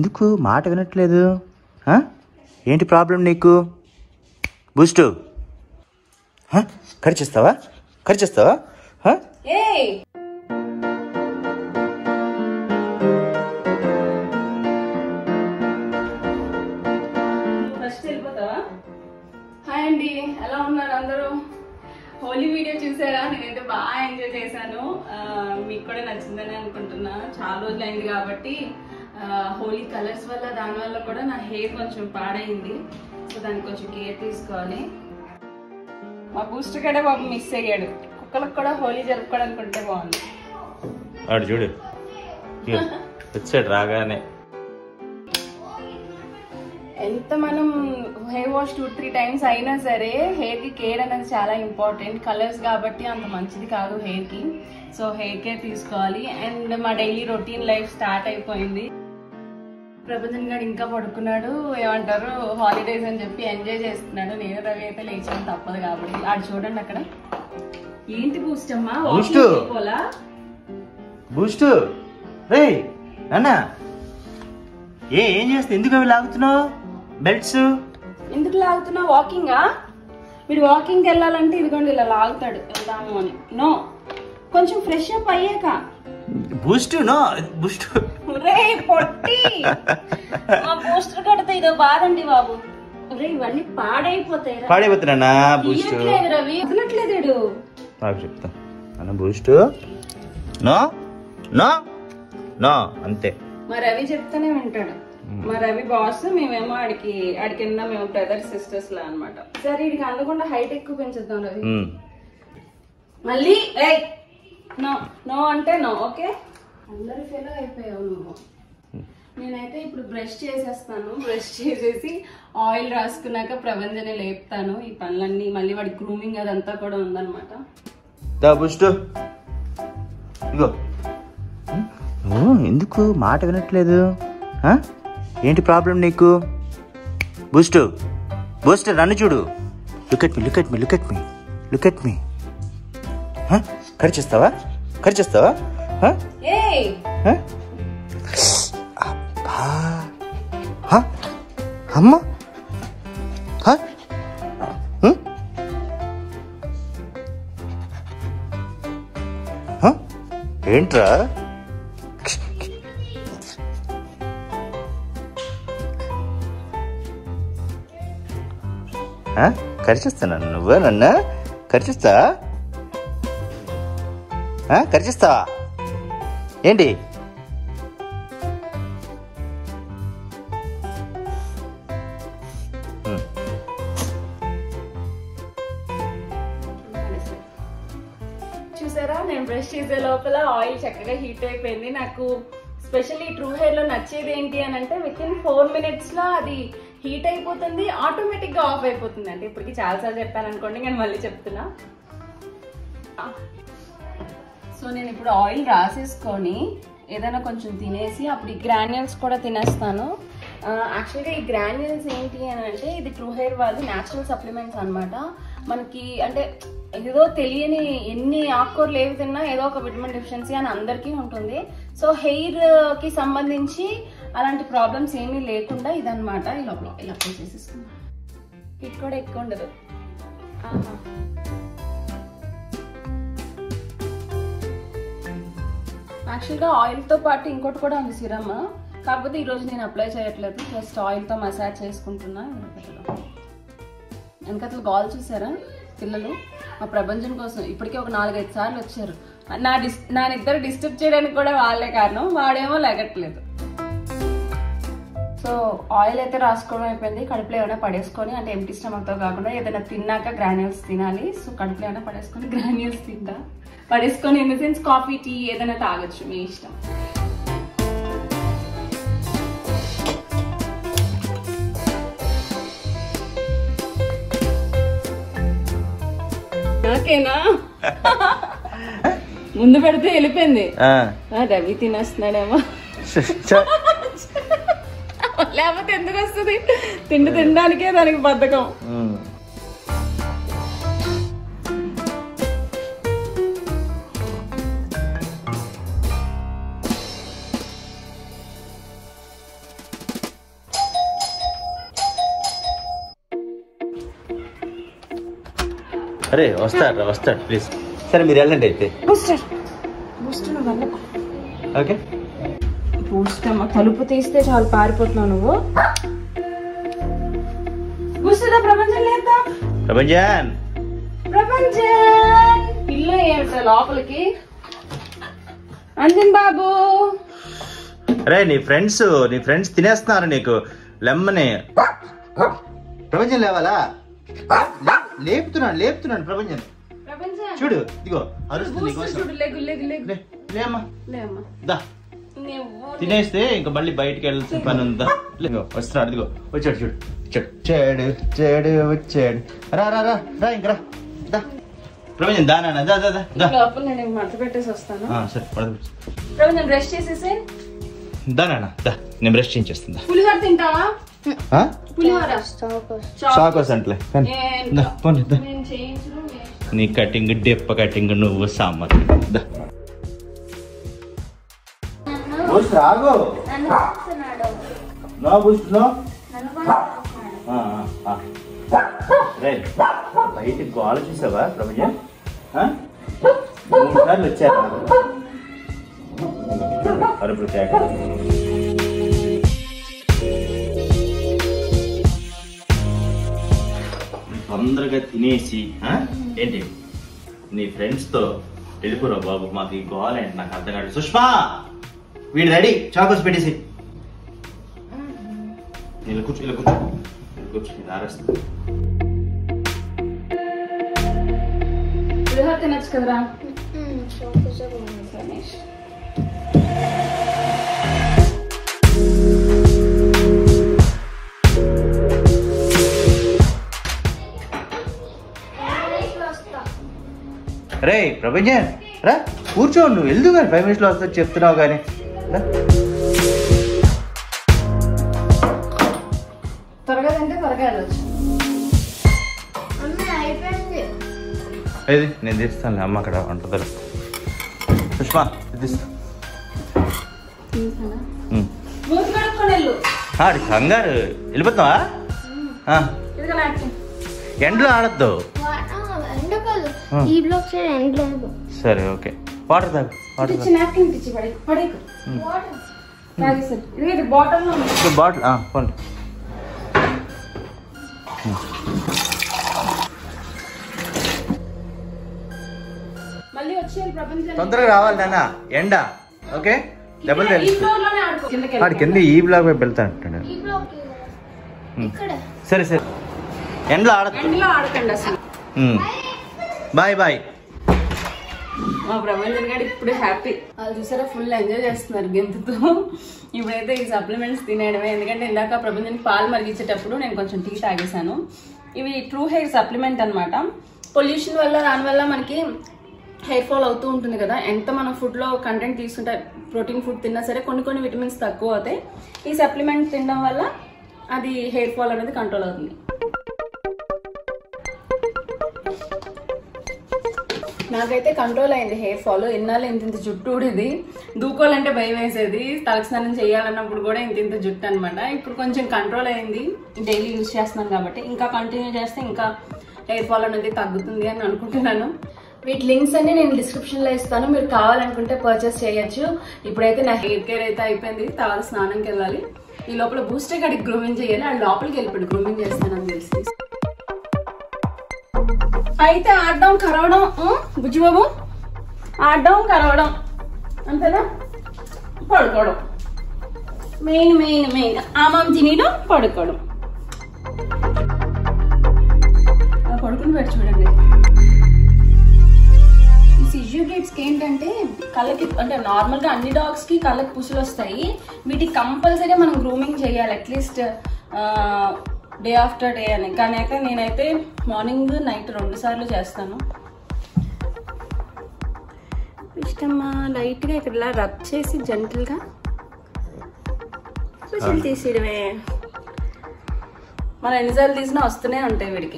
ఎందుకు మాట వినట్లేదు ఆ? ఏంటి ప్రాబ్లం నీకు బూస్టు హ? ఖర్చిస్తావా ఖర్చిస్తావా హ? ఏయ్ ఫస్ట్ వెళ్ళిపోతావా హాయ్ అండి ఎలా ఉన్నారు అందరూ హోలీ వీడియో చూసారా నేనైతే బాగా ఎంజాయ్ చేశాను ఆ, మీకు కూడా నచ్చిందని అనుకుంటున్నా చాలా రోజులు అయింది కాబట్టి ఆ, హోలీ కలర్స్ వల్ల దాని వల్ల కూడా నా హెయిర్ కొంచెం పాడైంది సో దానికి కొంచెం కేర్ తీసుకోవాలి మా బూస్టర్ కడే బాబు మిస్ అయ్యాడు కుక్కలకు కూడా హోలీ జరుపుకోవడానికి ఉంటే బాగుంది వాడు చూడు ఇగో, వచ్చాడు రాగానే ఎంత మనం hair wash two three times అయినా సరే హెయిర్ కి కేర్ అనేది చాలా ఇంపార్టెంట్ కలర్స్ కాబట్టి అంత మంచిది కాదు హెయిర్ కి సో హెయిర్ కేర్ తీసుకోవాలి అండ్ మా డైలీ రొటీన్ లైఫ్ స్టార్ట్ అయిపోయింది ప్రపంచం గారు ఇంకా పడుకున్నాడు ఏమంటారు హాలిడేస్ అని చెప్పి ఎంజాయ్ చేస్తున్నాడు నేను రవి అయితే లేచాను తప్పదు కాబట్టి ఆడు చూడండి అక్కడ ఏంటి బూస్ట్ అమ్మా Boost. పోలా బూస్టు రే నాన్న ఏ ఏం చేస్తా ఎందుకు అవి లాగుతున్నావు బెల్ట్స్ ఎందుకు లాగుతున్నా వాకింగా వీడు వాకింగ్ వెళ్ళాలంటే ఇదిగోండి ఇలా లాగుతాడు వెళ్దాము అని నో కొంచెం ఫ్రెష్ అప్ అయ్యాక బూస్ట్ నో బూస్ట్ రే పొట్టి మా పోస్టర్ కడితే ఇదో బాధండి బాబు రే ఇవన్నీ పాడైపోతాయి రా. పాడైపోతున్నా బూస్ట్ ఇయ్యట్లేదు రవి వదలట్లేదు వీడు. నాకు చెప్తా అన్న బూస్ట్ నో నో నో అంతే మా రవి చెప్తానే వింటాడు మా రవి బాస్ మేమేమో ఆడికి ఆడి కింద మేము బ్రదర్ సిస్టర్స్ లా అనమాట సరే ఇడికి అందకుండా హైట్ ఎక్కువ పెంచుద్దాం రవి ఉమ్. మళ్ళీ ఏయ్ నో నో అంటే నో ఓకే అందరి ఫెయిల్ అయిపోయావు నువ్వు నేనైతే ఇప్పుడు బ్రష్ చేసేస్తాను బ్రష్ చేసేసి ఆయిల్ రాసుకున్నాక ప్రభంజనే లేపుతాను ఈ పనులన్నీ మళ్ళీ వాడి గ్రూమింగ్ అదంతా కూడా ఉందన్నమాట దా బూస్ట్ ఇగో నువ్వు ఎందుకు మాట వినట్లేదు ఆ? ఏంటి ప్రాబ్లం నీకు బూస్ట్ బూస్ట్ నన్ను చూడు look at me look at me look at me look at me ఖర్చిస్తావా ఖర్చిస్తావా ఏయ్ అబ్బా హ? అమ్మ హ? హ్మ్? హ? ఏంట్రా ఆ? ఖర్చిస్తున్నాను నువ్వు నన్ను ఖర్చిస్తా ఆ? ఖర్చిస్తావా ఏంటి హ్మ్. చూసారా నేను బ్రష్ చేసే లోపల ఆయిల్ చక్కగా హీట్ అయిపోయింది నాకు స్పెషల్లీ ట్రూ హెయిర్ లో నచ్చేది ఏంటి అని అంటే విత్ ఇన్ ఫోర్ మినిట్స్ లో అది హీట్ అయిపోతుంది ఆటోమేటిక్ గా ఆఫ్ అయిపోతుంది అంటే ఇప్పటికి చాలా సార్లు చెప్పాను అనుకోండి నేను మళ్ళీ చెప్తున్నా సో నేను ఇప్పుడు ఆయిల్ రాసేసుకొని ఏదైనా కొంచెం తినేసి అప్పుడు ఈ గ్రాన్యూల్స్ కూడా తినేస్తాను యాక్చువల్గా ఈ గ్రాన్యూల్స్ ఏంటి అని అంటే ఇది ట్రూ హెయిర్ వాళ్ళు న్యాచురల్ సప్లిమెంట్స్ అన్నమాట మనకి అంటే ఏదో తెలియని ఎన్ని ఆకుకూరలు ఏవి తిన్నా ఏదో ఒక విటమిన్ డెఫిషియన్సీ అని అందరికీ ఉంటుంది సో హెయిర్ కి సంబంధించి అలాంటి ప్రాబ్లమ్స్ ఏమీ లేకుండా ఇదన్నమాట ఈ లోపల ఇలా అప్లై చేసేసుకున్నా ఇది కూడా ఎక్కువ ఉండదు ఆహా. యాక్చువల్గా ఆయిల్తో పాటు ఇంకోటి కూడా ఉంది సిరమ్ కాకపోతే ఈరోజు నేను అప్లై చేయట్లేదు జస్ట్ ఆయిల్తో మసాజ్ చేసుకుంటున్నా వెనకతలు గాల్ చూసారా పిల్లలు మా ప్రపంచం కోసం ఇప్పటికే ఒక నాలుగైదు సార్లు వచ్చారు నా డిస్ నా ఇద్దరు డిస్టర్బ్ చేయడానికి కూడా వాళ్ళే కారణం వాడేమో లెగట్లేదు సో ఆయిల్ అయితే రాసుకోవడం అయిపోయింది కడుపులో ఏమైనా పడేసుకొని అంటే ఎంటీ స్టమక్తో కాకుండా ఏదైనా తిన్నాక గ్రాన్యూల్స్ తినాలి సో కడుపులో ఏమైనా పడేసుకొని గ్రాన్యూల్స్ తింటా పడేసుకొని in the sense coffee tea ఏదైనా తాగొచ్చు మీ ఇష్టం నాకేనా ముందు పెడితే వెళ్ళిపోయింది ఆ. ఆ, రవి తినేస్తున్నాడేమో చ- లేకపోతే ఎందుకు వస్తుంది తిండి తినడానికే దానికి బద్ధకం ఉమ్. అరే వస్తాడు వస్తాడు ప్లీజ్ సరే మీరు వెళ్ళండి అయితే బూస్టర్ బూస్టర్ నువ్వు వెళ్ళకు ఓకే బూస్టర్ అమ్మ తలుపు తీస్తే చాలు పారిపోతున్నావు నువ్వు బూస్టర్ ప్రపంచం లేదా ప్రపంచన్ ప్రపంచం పిల్ల ఏమిట్రా లోపలికి అంజన్ బాబు అరే నీ ఫ్రెండ్స్ నీ ఫ్రెండ్స్ తినేస్తున్నారు నీకు లెమ్మని ప్రపంచం లేవాలా లే- లేపుతున్నాను లేపుతున్నాను ప్రపంచం ప్రపంచం చూడు ఇదిగో అరుస్తుంది బూస్టర్ నీకోసం. చూడు లెగు లెగు లెగు లే లేమ్మా లేమ్మా దా నువ్వు తినేస్తే ఇంకా మళ్ళీ బయటికి వెళ్ళాల్సిన పని ఉందా ఇదిగో వస్తున్నాడు ఇదిగో వచ్చాడు చూడు వచ్చాడు వచ్చాడు వచ్చాడు వచ్చాడు రా రా రా రా ఇంక రా దా ప్రపంచం దా నాన్న దా దా దా దా లోపల నేను మడత పెట్టేసి వస్తాను ఆ, సరే పడదు ప్రపంచం బ్రష్ చేసేసి దా నాన్న దా నేను బ్రష్ చేయించేస్తుందా పులిహోర తింటావా పులిహోర షాక్ వస్తుంటలే కానీ ఏంటో. దా పోనీ దా నేను చేయించను నేను- నీ కటింగ్ డెప్ప కటింగ్ నువ్వు సామర్ దా బూస్ట్ రాగు నో బూస్ట్ నో రైట్ బయట గోల చూసావా ప్రపంచ మూడు సార్లు వచ్చారు అరుపులు కేక తొందరగా తినేసి ఆ? ఏంటి నీ ఫ్రెండ్స్ తో వెళ్ళిపోరా బాబు మాకు ఈ గోల ఏంటి నాకు అర్థం కాదు సుష్మా వీడు రెడీ చాకోస్ పెట్టేసి ఇలా కూర్చో ఇలా కూర్చో ఇలా కూర్చో ఇది ఆరేస్తా పులిహోర తినచ్చు కదరా రమేష్ రే ప్రపంచం రా కూర్చో నువ్వు వెళ్దు కానీ ఫైవ్ మినిట్స్లో వస్తా చెప్తున్నావు కానీ రా. త్వరగా తింటే త్వరగా వెళ్ళొచ్చు ఏది నేను తీస్తాను అమ్మ అక్కడ ఉంటుందా సుష్మా ఇది తీస్తా ఉమ్. మూతి కడుక్కొని వెళ్ళు ఆడి కంగారు వెళ్ళిపోతావా ఆ, ఇదిగో నాట్యం ఎండలో ఆడద్దు ఎండకాదు ఆ. ఈ బ్లాక్ సైడ్ ఎండ్ లేదు సరే ఓకే వాటర్ తాగు వాటర్ ఇచ్చి నాప్కిన్ ఇచ్చి పడే పడేకు తాగేసారు ఇది ఇది బాటిల్లో ఉంది తాగు బాటిల్ పోండి మళ్ళీ వచ్చేయాలి ప్రపంచం తొందరగా రావాలి నాన్న ఎండ ఓకే డబుల్ ఈ తెలుసు ఫ్లోర్ లోనే ఆడుకో కిందకి ఆడి కింద ఈ బ్లాక్ వైపు వెళ్తా అంటాడు ఈ బ్లాక్ ఇక్కడ సరే సరే ఎండలో ఆడద్దు ఎండలో ఆడకండి అసలు బాయ్ బాయ్ మా ప్రపంచం గారు ఇప్పుడు హ్యాపీ వాళ్ళు చూసారా ఫుల్ ఎంజాయ్ చేస్తున్నారు గెంతుతో ఇప్పుడైతే ఈ సప్లిమెంట్స్ తినేయడమే ఎందుకంటే ఇందాక ప్రపంచానికి పాలు మరిగించేటప్పుడు నేను కొంచెం టీ తాగేశాను ఇవి ట్రూ హెయిర్ సప్లిమెంట్ అన్నమాట పొల్యూషన్ వల్ల దానివల్ల మనకి హెయిర్ ఫాల్ అవుతూ ఉంటుంది కదా ఎంత మనం ఫుడ్లో కంటెంట్ తీసుకుంటే ప్రోటీన్ ఫుడ్ తిన్నా సరే కొన్ని కొన్ని విటమిన్స్ తక్కువ అవుతాయి ఈ సప్లిమెంట్ తినడం వల్ల అది హెయిర్ ఫాల్ అనేది కంట్రోల్ అవుతుంది నాకైతే కంట్రోల్ అయింది హెయిర్ ఫాల్ ఇన్నాళ్ళు ఇంత ఇంత జుట్టు ఊడేది దూకోవాలంటే భయం వేసేది తలకి స్నానం చేయాలన్నప్పుడు కూడా ఇంత ఇంత జుట్టు అనమాట ఇప్పుడు కొంచెం కంట్రోల్ అయింది డైలీ యూజ్ చేస్తున్నాను కాబట్టి ఇంకా కంటిన్యూ చేస్తే ఇంకా హెయిర్ ఫాల్ అనేది తగ్గుతుంది అని అనుకుంటున్నాను వీటి లింక్స్ అన్ని నేను డిస్క్రిప్షన్ లో ఇస్తాను మీరు కావాలనుకుంటే పర్చేస్ చేయొచ్చు ఇప్పుడైతే నా హెయిర్ కేర్ అయితే అయిపోయింది తర్వాత స్నానంకి వెళ్ళాలి ఈ లోపల బూస్టర్ గడికి గ్రూమింగ్ చేయాలి ఆ లోపలికి వెళ్ళిపోయి గ్రూమింగ్ చేస్తానని తెలిసి అయితే ఆడడం కరవడం ఉం? బుజ్జిబాబు ఆడడం కరవడం అంతేనా పడుకోవడం మెయిన్ మెయిన్ మెయిన్ ఆమాం తినడం పడుకోవడం అలా పడుకుని పెట్టి చూడండి ఈ సిజ్యూగేట్స్కి ఏంటంటే కళ్ళకి అంటే నార్మల్గా అన్ని డాగ్స్కి కళ్ళకి పుసులు వస్తాయి వీటికి కంపల్సరీ మనం గ్రూమింగ్ చేయాలి అట్లీస్ట్ డే ఆఫ్టర్ డే అని కానీ అయితే నేనైతే మార్నింగ్ నైట్ రెండు సార్లు చేస్తాను ఇష్టమ్మా లైట్గా ఇక్కడ ఇలా రబ్ చేసి జెంటల్గా పుసులు తీసేయడమే మనం ఎన్నిసార్లు తీసినా వస్తూనే ఉంటాయి వీడికి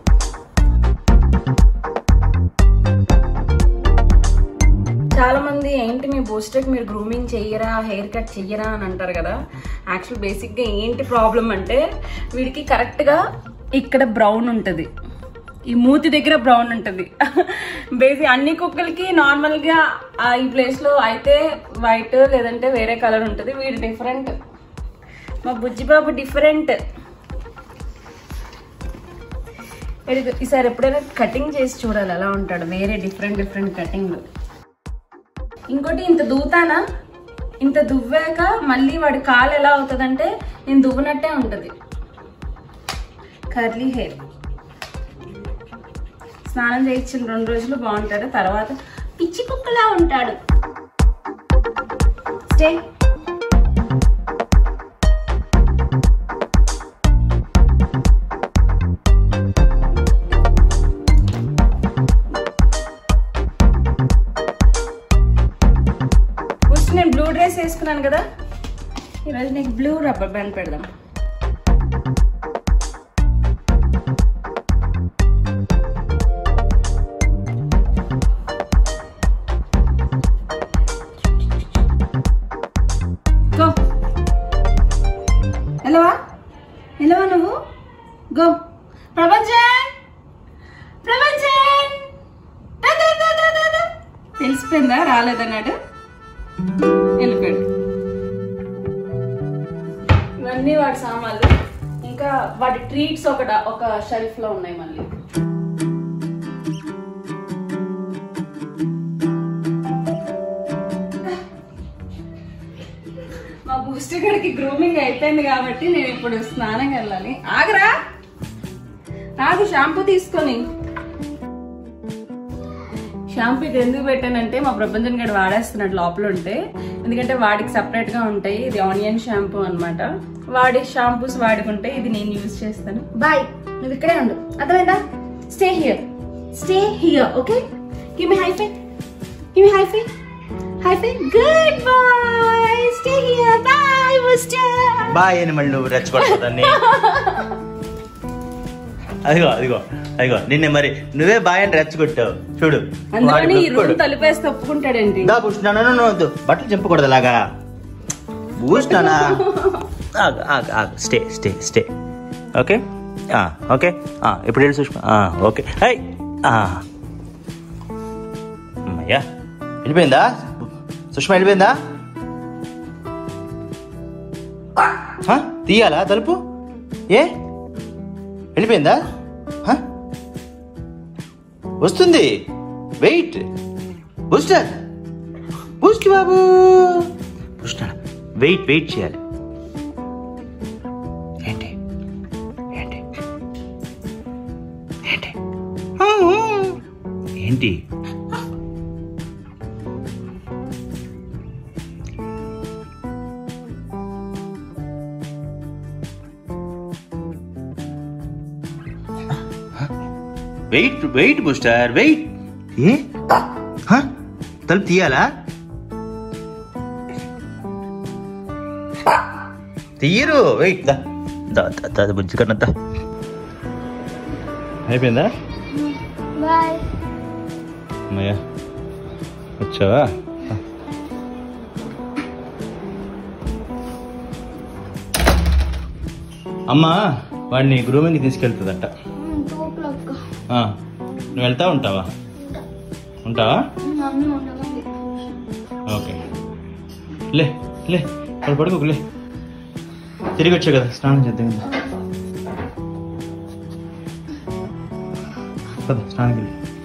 చాలా మంది బూస్టర్కి మీరు గ్రూమింగ్ చెయ్యరా హెయిర్ కట్ చెయ్యరా అని అంటారు కదా యాక్చువల్ బేసిక్గా ఏంటి ప్రాబ్లం అంటే వీడికి కరెక్ట్గా ఇక్కడ బ్రౌన్ ఉంటుంది ఈ మూతి దగ్గర బ్రౌన్ ఉంటుంది బేసిక్ అన్ని కుక్కలకి నార్మల్గా ఆ ఈ ప్లేస్లో అయితే వైట్ లేదంటే వేరే కలర్ ఉంటుంది వీడు డిఫరెంట్ మా బుజ్జిబాబు డిఫరెంట్ ఇది- ఈసారి ఎప్పుడైనా కటింగ్ చేసి చూడాలి ఎలా ఉంటాడు వేరే డిఫరెంట్ డిఫరెంట్ కటింగ్ ఇంకోటి ఇంత దూతానా ఇంత దువ్వాక మళ్ళీ వాడి కాలు ఎలా అవుతుందంటే నేను దువ్వునట్టే ఉంటుంది కర్లీ హెయిర్ స్నానం చేయించిన రెండు రోజులు బాగుంటాడు తర్వాత పిచ్చి కుక్కలా ఉంటాడు స్టే ఫస్ట్ నేను బ్లూ డ్రెస్ వేసుకున్నాను కదా ఈరోజు నీకు బ్లూ రబ్బర్ బ్యాండ్ పెడదాం గో ఎలవా ఎలవా నువ్వు గో ప్రపంచన్ ప్రపంచన్ దా, దా, దా, దా, దా, దా. తెలిసిపోయిందా రాలేదన్నాడు వెళ్ళిపోయాడు ఇవన్నీ వాడి సామాన్లు ఇంకా వాటి ట్రీట్స్ ఒక ఒక షెల్ఫ్ లో ఉన్నాయి మళ్ళీ మా బూస్టర్ గడికి గ్రూమింగ్ అయిపోయింది కాబట్టి నేను ఇప్పుడు స్నానం వెళ్ళాలి ఆగరా ఆగు షాంపూ తీసుకొని షాంపూ ఇది ఎందుకు పెట్టానంటే మా ప్రపంచం గడి వాడేస్తున్నాడు లోపల ఉంటే ఎందుకంటే వాడికి సపరేట్ గా ఉంటాయి ఇది ఆనియన్ షాంపూ అన్నమాట వాడి షాంపూస్ వాడుకుంటే ఇది నేను యూజ్ చేస్తాను బాయ్ నువ్వు ఇక్కడే ఉండు అర్థమైందా stay here stay here okay give me high five give me high five high five good boy stay here boy Booster boy అని మళ్ళీ నువ్వు రెచ్చగొడతాన్ని అదిగో అదిగో అదిగో నిన్నే మరి నువ్వే బాయ్ అని రెచ్చగొట్టావు చూడు అందుకని వాడి ఈ రూమ్ బుక్కుడు. తలుపేసి తప్పుకుంటాడేంటి దా బూస్ట్ నాన్న నన్ను వద్దు బట్టలు చెంపకూడదు అలాగా బూస్ట్ నాన్న ఆగు ఆగు ఆగు స్టే స్టే స్టే ఓకే ఆ, ఓకే ఆ, ఇప్పుడు వెళ్ళి సుష్మా ఆ, ఓకే హై ఆ. అమ్మయ్యా వెళ్ళిపోయిందా సుష్మా వెళ్ళిపోయిందా హ? తీయాలా తలుపు ఏ వెళ్ళిపోయిందా హ? వస్తుంది వెయిట్ బూస్టర్ బూస్ట్ బాబు బూస్టర్ వెయిట్ వెయిట్ చేయాలి ఏంటి ఏంటి ఏంటి ఏంటి వెయిట్ వెయిట్ బూస్టర్ వెయిట్ ఏ హ? తలుపు తీయాలా తీయరు వెయిట్ దా దా దా, దా బుజ్జి కన్నా అయిపోయిందా బాయ్ అమ్మయ్యా వచ్చావా అమ్మా వాడిని గ్రూమింగ్కి తీసుకెళ్తుందంట టూ ఓ క్లాక్ ఆ, నువ్వు వెళ్తా ఉంటావా ఉంటావా మమ్మీ ఉండమంది ఓకే లే లే ఇక్కడ పడుకోకు లే తిరిగి వచ్చా కదా స్నానం చేద్దాం కదా. పద స్నానం వెళ్ళి